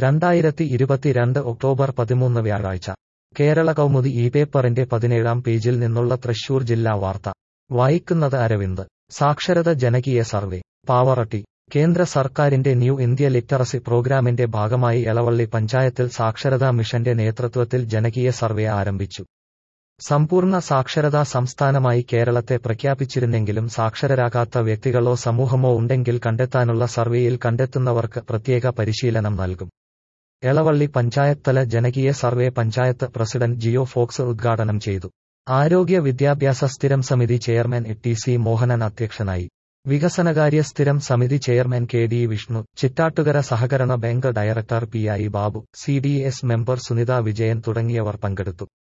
രണ്ടായിരത്തി ഇരുപത്തിരണ്ട് ഒക്ടോബർ പതിമൂന്ന് വ്യാഴാഴ്ച കേരള കൗമുദി ഈ പേപ്പറിന്റെ പതിനേഴാം പേജിൽ നിന്നുള്ള തൃശൂർ ജില്ലാ വാർത്ത വായിക്കുന്നത് അരവിന്ദ് സാക്ഷരത ജനകീയ സർവേ പാവറട്ടി കേന്ദ്ര സർക്കാരിന്റെ ന്യൂ ഇന്ത്യ ലിറ്ററസി പ്രോഗ്രാമിന്റെ ഭാഗമായി എളവള്ളി പഞ്ചായത്തിൽ സാക്ഷരതാ മിഷന്റെ നേതൃത്വത്തിൽ ജനകീയ സർവേ ആരംഭിച്ചു സമ്പൂർണ്ണ സാക്ഷരതാ സംസ്ഥാനമായി കേരളത്തെ പ്രഖ്യാപിച്ചിരുന്നെങ്കിലും സാക്ഷരരാകാത്ത വ്യക്തികളോ സമൂഹമോ ഉണ്ടെങ്കിൽ കണ്ടെത്താനുള്ള സർവേയിൽ കണ്ടെത്തുന്നവർക്ക് പ്രത്യേക പരിശീലനം നൽകും എളവള്ളി പഞ്ചായത്തല ജനകീയ സർവേ പഞ്ചായത്ത് പ്രസിഡന്റ് ജിയോ ഫോക്സ് ഉദ്ഘാടനം ചെയ്തു ആരോഗ്യ വിദ്യാഭ്യാസ സ്ഥിരം സമിതി ചെയർമാൻ ടി സി മോഹനൻ അധ്യക്ഷനായി വികസനകാര്യ സ്ഥിരം സമിതി chairman K D Vishnu Chittattukara സഹകരണ bank director P I Babu C D S member Sunitha Vijayan തുടങ്ങിയവർ പങ്കെടുത്തു